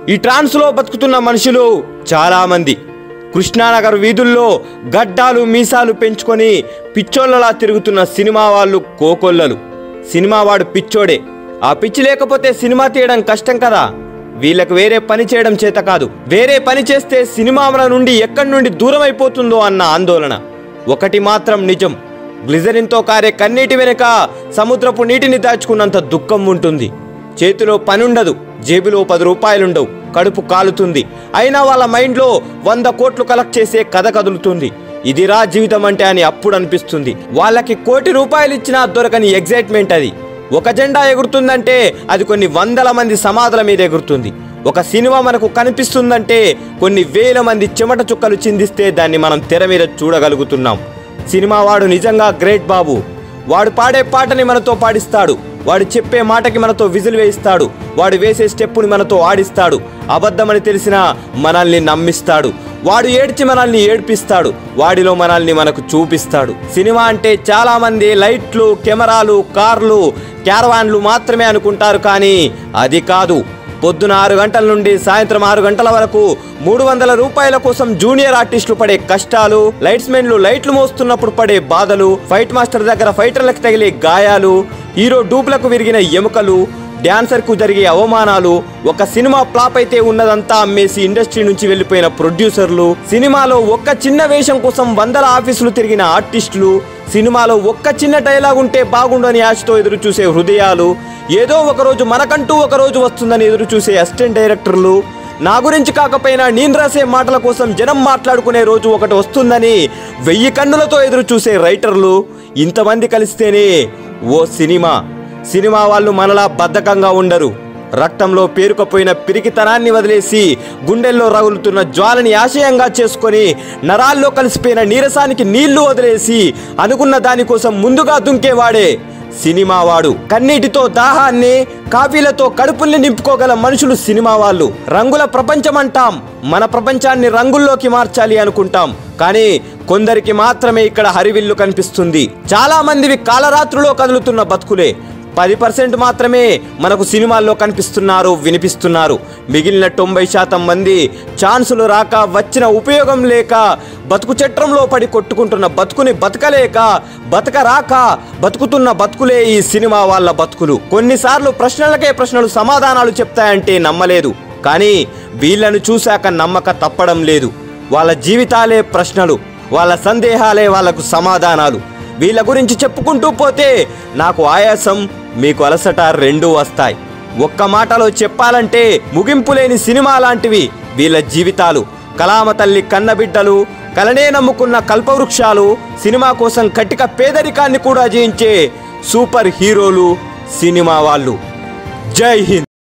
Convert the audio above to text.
ఈ ట్రాన్స్లో బతుకుతున్న మనుషులు చాలామంది కృష్ణానగర్ వీధుల్లో గడ్డాలు మీసాలు పెంచుకొని పిచ్చోళ్ళలా తిరుగుతున్న సినిమా వాళ్ళు కోకొల్లలు సినిమా వాడు పిచ్చోడే ఆ పిచ్చి లేకపోతే సినిమా తీయడం కష్టం కదా వీళ్ళకు వేరే పని చేయడం చేత కాదు వేరే పని చేస్తే సినిమాల నుండి ఎక్కడి నుండి దూరం అయిపోతుందో అన్న ఆందోళన ఒకటి మాత్రం నిజం గ్లిజరిన్తో కారే కన్నీటి వెనుక సముద్రపు నీటిని దాచుకున్నంత దుఃఖం ఉంటుంది చేతిలో పనుండదు జేబులో పది రూపాయలుండవు కడుపు కాలుతుంది అయినా వాళ్ళ మైండ్లో వంద కోట్లు కలెక్ట్ చేసే కథ కదులుతుంది ఇదిరా జీవితం అంటే అని అప్పుడు అనిపిస్తుంది వాళ్ళకి కోటి రూపాయలు ఇచ్చినా దొరకని ఎగ్జైట్మెంట్ అది ఒక జెండా ఎగురుతుందంటే అది కొన్ని వందల మంది సమాధుల మీద ఎగురుతుంది ఒక సినిమా మనకు కనిపిస్తుందంటే కొన్ని వేల మంది చెమట చుక్కలు చిందిస్తే దాన్ని మనం తెర మీద చూడగలుగుతున్నాం సినిమా వాడు నిజంగా గ్రేట్ బాబు వాడు పాడే పాటని మనతో పాడిస్తాడు వాడు చెప్పే మాటకి మనతో విజిల్ వేయిస్తాడు వాడు వేసే స్టెప్పుని మనతో ఆడిస్తాడు అబద్ధమని తెలిసినా మనల్ని నమ్మిస్తాడు వాడు ఏడ్చి మనల్ని ఏడ్పిస్తాడు వాడిలో మనల్ని మనకు చూపిస్తాడు సినిమా అంటే చాలా మంది లైట్లు కెమెరాలు కార్లు క్యారవాన్లు మాత్రమే అనుకుంటారు కానీ అది కాదు పొద్దున ఆరు గంటల నుండి సాయంత్రం ఆరు గంటల వరకు మూడు వందల రూపాయల కోసం జూనియర్ ఆర్టిస్టులు పడే కష్టాలు లైట్స్ మెన్లు లైట్లు మోస్తున్నప్పుడు పడే బాధలు ఫైట్ మాస్టర్ దగ్గర ఫైటర్లకు తగిలే గాయాలు హీరో డూప్లకు విరిగిన ఎముకలు డాన్సర్ కు జరిగే అవమానాలు ఒక సినిమా ఫ్లాప్ అయితే ఉన్నదంతా అమ్మేసి ఇండస్ట్రీ నుంచి వెళ్ళిపోయిన ప్రొడ్యూసర్లు సినిమాలో ఒక్క చిన్న వేషం కోసం వందల ఆఫీసులు తిరిగిన ఆర్టిస్టులు సినిమాలో ఒక్క చిన్న డైలాగ్ ఉంటే బాగుండని ఆశతో ఎదురు చూసే హృదయాలు ఏదో ఒక రోజు మనకంటూ ఒక రోజు వస్తుందని ఎదురు చూసే అసిస్టెంట్ డైరెక్టర్లు నా గురించి కాకపోయినా నేను రాసే మాటల కోసం జనం మాట్లాడుకునే రోజు ఒకటి వస్తుందని వెయ్యి కన్నులతో ఎదురు చూసే రైటర్లు ఇంతమంది కలిస్తేనే ఓ సినిమా సినిమా వాళ్ళు మనలా బద్ధకంగా ఉండరు రక్తంలో పేరుకుపోయిన పిరికితనాన్ని వదిలేసి గుండెల్లో రగులుతున్న జ్వాలని ఆశయంగా చేసుకొని నరాల్లో కలిసిపోయిన నీరసానికి నీళ్లు వదిలేసి అనుకున్న దానికోసం ముందుగా దుంకేవాడే సినిమా వాడు కన్నీటితో దాహాన్ని కాఫీలతో కడుపుల్ని నింపుకోగల మనుషులు సినిమా వాళ్ళు రంగుల ప్రపంచం అంటాం మన ప్రపంచాన్ని రంగుల్లోకి మార్చాలి అనుకుంటాం కానీ కొందరికి మాత్రమే ఇక్కడ హరివిల్లు కనిపిస్తుంది చాలా మందివి కాలరాత్రులో కదులుతున్న బతుకులే పది పర్సెంట్ మాత్రమే మనకు సినిమాల్లో కనిపిస్తున్నారు వినిపిస్తున్నారు మిగిలిన తొంభై శాతం మంది ఛాన్సులు రాక వచ్చిన ఉపయోగం లేక బతుకు చట్రంలో పడి కొట్టుకుంటున్న బతుకుని బతకలేక బతక రాక బతుకుతున్న బతుకులే ఈ సినిమా వాళ్ళ బతుకులు కొన్నిసార్లు ప్రశ్నలకే ప్రశ్నలు సమాధానాలు చెప్తాయంటే నమ్మలేదు కానీ వీళ్ళను చూశాక నమ్మక తప్పడం లేదు వాళ్ళ జీవితాలే ప్రశ్నలు వాళ్ళ సందేహాలే వాళ్ళకు సమాధానాలు వీళ్ళ గురించి చెప్పుకుంటూ పోతే నాకు ఆయాసం మీకు అలసట రెండూ వస్తాయి ఒక్క మాటలో చెప్పాలంటే ముగింపు లేని సినిమా లాంటివి వీళ్ళ జీవితాలు కలామ తల్లి కన్నబిడ్డలు కలనే నమ్ముకున్న కల్పవృక్షాలు సినిమా కోసం కటిక పేదరికాన్ని కూడా జయించే సూపర్ హీరోలు సినిమా వాళ్ళు జై హింద్